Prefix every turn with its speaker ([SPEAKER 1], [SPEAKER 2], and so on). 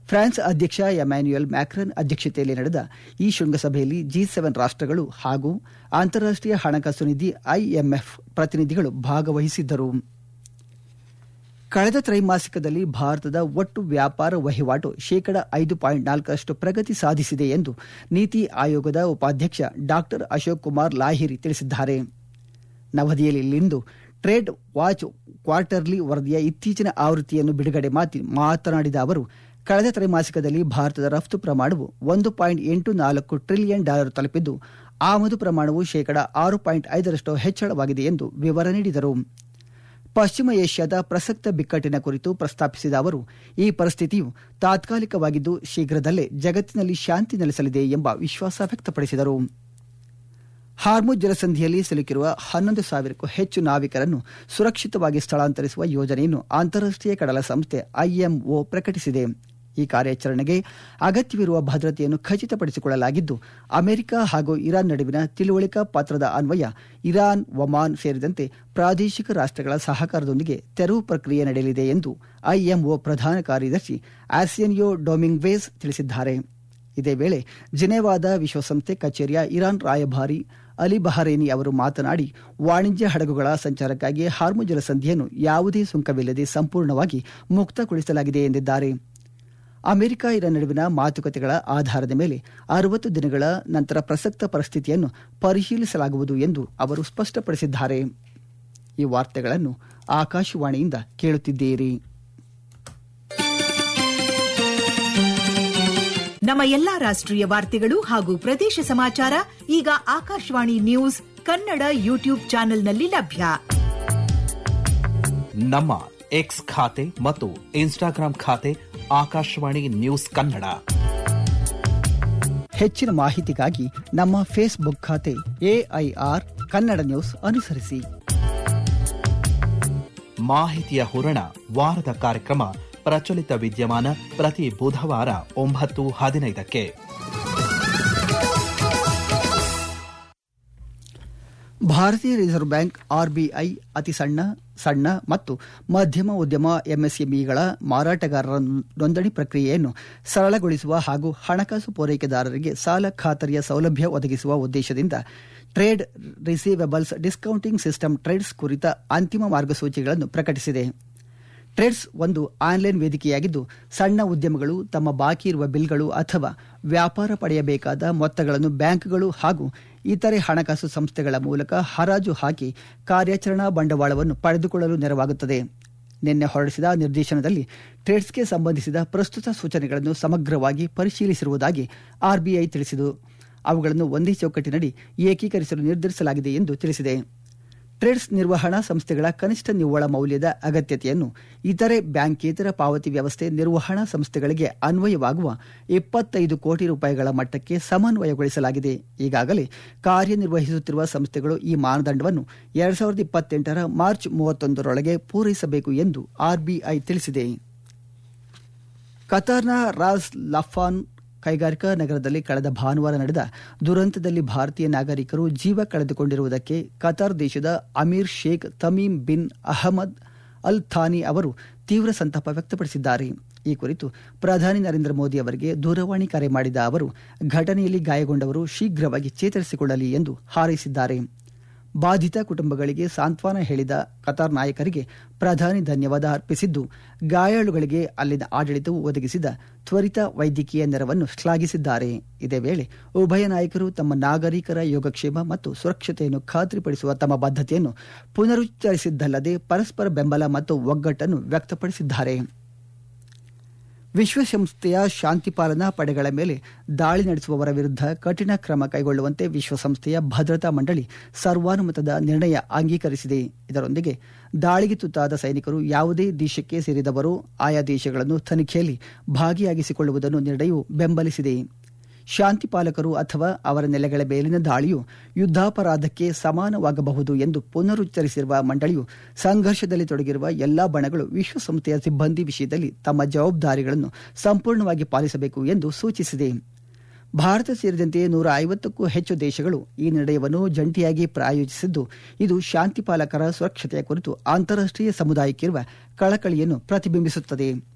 [SPEAKER 1] France ಅಧ್ಯಕ್ಷ Emmanuel Macron ಅಧ್ಯಕ್ಷತೆಯಲ್ಲಿ ನಡೆದ ಈ ಶೃಂಗಸಭೆಯಲ್ಲಿ ಜಿ ಸೆವೆನ್ ರಾಷ್ಟಗಳು ಹಾಗೂ ಅಂತಾರಾಷ್ಟೀಯ ಹಣಕಾಸು ನಿಧಿ ಐಎಂಎಫ್ ಪ್ರತಿನಿಧಿಗಳು ಭಾಗವಹಿಸಿದ್ದರು ಕಳೆದ ತ್ರೈಮಾಸಿಕದಲ್ಲಿ ಭಾರತದ ಒಟ್ಟು ವ್ಯಾಪಾರ ವಹಿವಾಟು ಶೇಕಡ ಐದು ಪಾಯಿಂಟ್ ನಾಲ್ಕರಷ್ಟು ಪ್ರಗತಿ ಸಾಧಿಸಿದೆ ಎಂದು ನೀತಿ ಆಯೋಗದ ಉಪಾಧ್ಯಕ್ಷ ಡಾಕ್ಟರ್ ಅಶೋಕ್ ಕುಮಾರ್ ಲಾಹಿರಿ ತಿಳಿಸಿದ್ದಾರೆ ನವದೆಹಲಿಯಲ್ಲಿಂದು ಟ್ರೇಡ್ ವಾಚ್ ಕ್ವಾರ್ಟರ್ಲಿ ವರದಿಯ ಇತ್ತೀಚಿನ ಆವೃತ್ತಿಯನ್ನು ಬಿಡುಗಡೆ ಮಾಡಿ ಮಾತನಾಡಿದ ಅವರು ಕಳೆದ ತ್ರೈಮಾಸಿಕದಲ್ಲಿ ಭಾರತದ ರಫ್ತು ಪ್ರಮಾಣವು ಒಂದು ಪಾಯಿಂಟ್ ಎಂಟು ನಾಲ್ಕು ಟ್ರಿಲಿಯನ್ ಡಾಲರ್ ತಲುಪಿದ್ದು ಆಮದು ಪ್ರಮಾಣವು ಶೇಕಡ ಆರು ಪಾಯಿಂಟ್ ಐದರಷ್ಟು ಹೆಚ್ಚಳವಾಗಿದೆ ಎಂದು ವಿವರ ನೀಡಿದರು ಪಶ್ಚಿಮ ಏಷ್ಯಾದ ಪ್ರಸಕ್ತ ಬಿಕ್ಕಟ್ಟಿನ ಕುರಿತು ಪ್ರಸ್ತಾಪಿಸಿದ ಅವರು ಈ ಪರಿಸ್ಥಿತಿಯು ತಾತ್ಕಾಲಿಕವಾಗಿದ್ದು ಶೀಘ್ರದಲ್ಲೇ ಜಗತ್ತಿನಲ್ಲಿ ಶಾಂತಿ ನೆಲೆಸಲಿದೆ ಎಂಬ ವಿಶ್ವಾಸ ವ್ಯಕ್ತಪಡಿಸಿದರು ಹಾರ್ಮುಜ್ ಜಲಸಂಧಿಯಲ್ಲಿ ಸಿಲುಕಿರುವ ಹನ್ನೊಂದು ಸಾವಿರಕ್ಕೂ ಹೆಚ್ಚು ನಾವಿಕರನ್ನು ಸುರಕ್ಷಿತವಾಗಿ ಸ್ಥಳಾಂತರಿಸುವ ಯೋಜನೆಯನ್ನು ಅಂತಾರಾಷ್ಟೀಯ ಕಡಲ ಸಂಸ್ಥೆ ಐಎಂಒ ಪ್ರಕಟಿಸಿದೆ ಈ ಕಾರ್ಯಾಚರಣೆಗೆ ಅಗತ್ಯವಿರುವ ಭದ್ರತೆಯನ್ನು ಖಚಿತಪಡಿಸಿಕೊಳ್ಳಲಾಗಿದ್ದು ಅಮೆರಿಕ ಹಾಗೂ ಇರಾನ್ ನಡುವಿನ ತಿಳುವಳಿಕಾ ಪತ್ರದ ಅನ್ವಯ ಇರಾನ್ ಒಮಾನ್ ಸೇರಿದಂತೆ ಪ್ರಾದೇಶಿಕ ರಾಷ್ಟಗಳ ಸಹಕಾರದೊಂದಿಗೆ ತೆರವು ಪ್ರಕ್ರಿಯೆ ನಡೆಯಲಿದೆ ಎಂದು ಐಎಂಒ ಪ್ರಧಾನ ಕಾರ್ಯದರ್ಶಿ ಆಸಿಯನ್ಯೋ ಡೊಮಿಂಗ್ವೇಸ್ ತಿಳಿಸಿದ್ದಾರೆ ಇದೇ ವೇಳೆ ಜಿನೆವಾದ ವಿಶ್ವಸಂಸ್ಥೆ ಕಚೇರಿಯ ಇರಾನ್ ರಾಯಭಾರಿ ಅಲಿ ಬಹರೇನಿ ಅವರು ಮಾತನಾಡಿ ವಾಣಿಜ್ಯ ಹಡಗುಗಳ ಸಂಚಾರಕ್ಕಾಗಿ ಹಾರ್ಮು ಜಲಸಂಧಿಯನ್ನು ಯಾವುದೇ ಸುಂಕವಿಲ್ಲದೆ ಸಂಪೂರ್ಣವಾಗಿ ಮುಕ್ತಗೊಳಿಸಲಾಗಿದೆ ಎಂದಿದ್ದಾರೆ ಅಮೆರಿಕ ಇರಾನ್ ನಡುವಿನ ಮಾತುಕತೆಗಳ ಆಧಾರದ ಮೇಲೆ ಅರವತ್ತು ದಿನಗಳ ನಂತರ ಪ್ರಸಕ್ತ ಪರಿಸ್ಥಿತಿಯನ್ನು ಪರಿಶೀಲಿಸಲಾಗುವುದು ಎಂದು ಅವರು ಸ್ಪಷ್ಟಪಡಿಸಿದ್ದಾರೆ ಈ ವಾರ್ತೆಗಳನ್ನು ಆಕಾಶವಾಣಿಯಿಂದ ಕೇಳುತ್ತಿದ್ದೀರಿ
[SPEAKER 2] ನಮ್ಮ ಎಲ್ಲಾ ರಾಷ್ಟ್ರೀಯ ವಾರ್ತೆಗಳು ಹಾಗೂ ಪ್ರದೇಶ ಸಮಾಚಾರ ಈಗ ಆಕಾಶವಾಣಿ ನ್ಯೂಸ್ ಕನ್ನಡ ಯೂಟ್ಯೂಬ್ ಚಾನೆಲ್ನಲ್ಲಿ ಲಭ್ಯ
[SPEAKER 3] ನಮ್ಮ ಎಕ್ಸ್ ಖಾತೆ ಮತ್ತು ಇನ್ಸ್ಟಾಗ್ರಾಂ ಖಾತೆ ಆಕಾಶವಾಣಿ ನ್ಯೂಸ್ ಕನ್ನಡ
[SPEAKER 1] ಹೆಚ್ಚಿನ ಮಾಹಿತಿಗಾಗಿ ನಮ್ಮ ಫೇಸ್ಬುಕ್ ಖಾತೆ ಎಐಆರ್ ಕನ್ನಡ ನ್ಯೂಸ್ ಅನುಸರಿಸಿ
[SPEAKER 3] ಮಾಹಿತಿಯ ಹೂರಣ ವಾರದ ಕಾರ್ಯಕ್ರಮ ಪ್ರಚಲಿತ ವಿದ್ಯಮಾನ ಪ್ರತಿ ಬುಧವಾರ ಒಂಬತ್ತು ಹದಿನೈದಕ್ಕೆ
[SPEAKER 1] ಭಾರತೀಯ ರಿಸರ್ವ್ ಬ್ಯಾಂಕ್ ಆರ್ಬಿಐ ಅತಿ ಸಣ್ಣ ಸಣ್ಣ ಮತ್ತು ಮಧ್ಯಮ ಉದ್ಯಮ ಎಂಎಸ್ಎಂಇಗಳ ಮಾರಾಟಗಾರರ ನೋಂದಣಿ ಪ್ರಕ್ರಿಯೆಯನ್ನು ಸರಳಗೊಳಿಸುವ ಹಾಗೂ ಹಣಕಾಸು ಪೂರೈಕೆದಾರರಿಗೆ ಸಾಲ ಖಾತರಿಯ ಸೌಲಭ್ಯ ಒದಗಿಸುವ ಉದ್ದೇಶದಿಂದ trade receivables discounting system trades ಕುರಿತ ಅಂತಿಮ ಮಾರ್ಗಸೂಚಿಗಳನ್ನು ಪ್ರಕಟಿಸಿದೆ ಟ್ರೇಡ್ಸ್ ಒಂದು ಆನ್ಲೈನ್ ವೇದಿಕೆಯಾಗಿದ್ದು ಸಣ್ಣ ಉದ್ಯಮಗಳು ತಮ್ಮ ಬಾಕಿ ಇರುವ ಬಿಲ್ಗಳು ಅಥವಾ ವ್ಯಾಪಾರ ಪಡೆಯಬೇಕಾದ ಮೊತ್ತಗಳನ್ನು ಬ್ಯಾಂಕ್ಗಳು ಹಾಗೂ ಇತರೆ ಹಣಕಾಸು ಸಂಸ್ಥೆಗಳ ಮೂಲಕ ಹರಾಜು ಹಾಕಿ ಕಾರ್ಯಾಚರಣಾ ಬಂಡವಾಳವನ್ನು ಪಡೆದುಕೊಳ್ಳಲು ನೆರವಾಗುತ್ತದೆ ನಿನ್ನೆ ಹೊರಡಿಸಿದ ನಿರ್ದೇಶನದಲ್ಲಿ ಟ್ರೇಡ್ಸ್ಗೆ ಸಂಬಂಧಿಸಿದ ಪ್ರಸ್ತುತ ಸೂಚನೆಗಳನ್ನು ಸಮಗ್ರವಾಗಿ ಪರಿಶೀಲಿಸಿರುವುದಾಗಿ ಆರ್ಬಿಐ ತಿಳಿಸಿತು ಅವುಗಳನ್ನು ಒಂದೇ ಚೌಕಟ್ಟಿನಡಿ ಏಕೀಕರಿಸಲು ನಿರ್ಧರಿಸಲಾಗಿದೆ ಎಂದು ತಿಳಿಸಿದೆ ಟ್ರೇಡ್ಸ್ ನಿರ್ವಹಣಾ ಸಂಸ್ಥೆಗಳ ಕನಿಷ್ಠ ನಿವ್ವಳ ಮೌಲ್ಯದ ಅಗತ್ಯತೆಯನ್ನು ಇತರೆ ಬ್ಯಾಂಕೇತರ ಪಾವತಿ ವ್ಯವಸ್ಥೆ ನಿರ್ವಹಣಾ ಸಂಸ್ಥೆಗಳಿಗೆ ಅನ್ವಯವಾಗುವ ಇಪ್ಪತ್ತೈದು ಕೋಟಿ ರೂಪಾಯಿಗಳ ಮಟ್ಟಕ್ಕೆ ಸಮನ್ವಯಗೊಳಿಸಲಾಗಿದೆ ಈಗಾಗಲೇ ಕಾರ್ಯನಿರ್ವಹಿಸುತ್ತಿರುವ ಸಂಸ್ಥೆಗಳು ಈ ಮಾನದಂಡವನ್ನು ಎರಡ್ ಸಾವಿರದ ಇಪ್ಪತ್ತೆಂಟರ ಮಾರ್ಚ್ ಮೂವತ್ತೊಂದರೊಳಗೆ ಪೂರೈಸಬೇಕು ಎಂದು ಆರ್ಬಿಐ ತಿಳಿಸಿದೆ ಕತಾರ್ನ ರಾಸ್ ಲಫಾನ್ ಕೈಗಾರಿಕಾ ನಗರದಲ್ಲಿ ಕಳೆದ ಭಾನುವಾರ ನಡೆದ ದುರಂತದಲ್ಲಿ ಭಾರತೀಯ ನಾಗರಿಕರು ಜೀವ ಕಳೆದುಕೊಂಡಿರುವುದಕ್ಕೆ ಕತಾರ್ ದೇಶದ amir Sheikh Tamim bin Ahmad Al Thani ಅವರು ತೀವ್ರ ಸಂತಾಪ ವ್ಯಕ್ತಪಡಿಸಿದ್ದಾರೆ ಈ ಕುರಿತು ಪ್ರಧಾನಿ ನರೇಂದ್ರ ಮೋದಿ ಅವರಿಗೆ ದೂರವಾಣಿ ಕರೆ ಮಾಡಿದ ಅವರು ಘಟನೆಯಲ್ಲಿ ಗಾಯಗೊಂಡವರು ಶೀಘ್ರವಾಗಿ ಚೇತರಿಸಿಕೊಳ್ಳಲಿ ಎಂದು ಹಾರೈಸಿದ್ದಾರೆ ಬಾಧಿತ ಕುಟುಂಬಗಳಿಗೆ ಸಾಂತ್ವನ ಹೇಳಿದ ಕತಾರ್ ನಾಯಕರಿಗೆ ಪ್ರಧಾನಿ ಧನ್ಯವಾದ ಅರ್ಪಿಸಿದ್ದು ಗಾಯಾಳುಗಳಿಗೆ ಅಲ್ಲಿನ ಆಡಳಿತವು ಒದಗಿಸಿದ ತ್ವರಿತ ವೈದ್ಯಕೀಯ ನೆರವನ್ನು ಶ್ಲಾಘಿಸಿದ್ದಾರೆ ಇದೇ ವೇಳೆ ಉಭಯ ನಾಯಕರು ತಮ್ಮ ನಾಗರಿಕರ ಯೋಗಕ್ಷೇಮ ಮತ್ತು ಸುರಕ್ಷತೆಯನ್ನು ಖಾತ್ರಿಪಡಿಸುವ ತಮ್ಮ ಬದ್ಧತೆಯನ್ನು ಪುನರುಚ್ಚರಿಸಿದ್ದಲ್ಲದೆ ಪರಸ್ಪರ ಬೆಂಬಲ ಮತ್ತು ಒಗ್ಗಟ್ಟನ್ನು ವ್ಯಕ್ತಪಡಿಸಿದ್ದಾರೆ ವಿಶ್ವಸಂಸ್ಥೆಯ ಶಾಂತಿ ಪಾಲನಾ ಪಡೆಗಳ ಮೇಲೆ ದಾಳಿ ನಡೆಸುವವರ ವಿರುದ್ಧ ಕಠಿಣ ಕ್ರಮ ಕೈಗೊಳ್ಳುವಂತೆ ವಿಶ್ವಸಂಸ್ಥೆಯ ಭದ್ರತಾ ಮಂಡಳಿ ಸರ್ವಾನುಮತದ ನಿರ್ಣಯ ಅಂಗೀಕರಿಸಿದೆ ಇದರೊಂದಿಗೆ ದಾಳಿಗೆ ತುತ್ತಾದ ಸೈನಿಕರು ಯಾವುದೇ ದೇಶಕ್ಕೆ ಸೇರಿದವರು ಆಯಾ ದೇಶಗಳನ್ನು ತನಿಖೆಯಲ್ಲಿ ಭಾಗಿಯಾಗಿಸಿಕೊಳ್ಳುವುದನ್ನು ನಿರ್ಣಯವು ಬೆಂಬಲಿಸಿದೆ ಶಾಂತಿ ಪಾಲಕರು ಅಥವಾ ಅವರ ನೆಲೆಗಳ ಮೇಲಿನ ದಾಳಿಯು ಯುದ್ಧಾಪರಾಧಕ್ಕೆ ಸಮಾನವಾಗಬಹುದು ಎಂದು ಪುನರುಚ್ಚರಿಸಿರುವ ಮಂಡಳಿಯು ಸಂಘರ್ಷದಲ್ಲಿ ತೊಡಗಿರುವ ಎಲ್ಲಾ ಬಣಗಳು ವಿಶ್ವಸಂಸ್ಥೆಯ ಸಿಬ್ಬಂದಿ ವಿಷಯದಲ್ಲಿ ತಮ್ಮ ಜವಾಬ್ದಾರಿಗಳನ್ನು ಸಂಪೂರ್ಣವಾಗಿ ಪಾಲಿಸಬೇಕು ಎಂದು ಸೂಚಿಸಿದೆ ಭಾರತ ಸೇರಿದಂತೆ ನೂರ ಐವತ್ತಕ್ಕೂ ಹೆಚ್ಚು ದೇಶಗಳು ಈ ನಿರ್ಣಯವನ್ನು ಜಂಟಿಯಾಗಿ ಪ್ರಾಯೋಜಿಸಿದ್ದು ಇದು ಶಾಂತಿ ಪಾಲಕರ ಸುರಕ್ಷತೆಯ ಕುರಿತು ಅಂತಾರಾಷ್ಟೀಯ ಸಮುದಾಯಕ್ಕಿರುವ ಕಳಕಳಿಯನ್ನು ಪ್ರತಿಬಿಂಬಿಸುತ್ತದೆ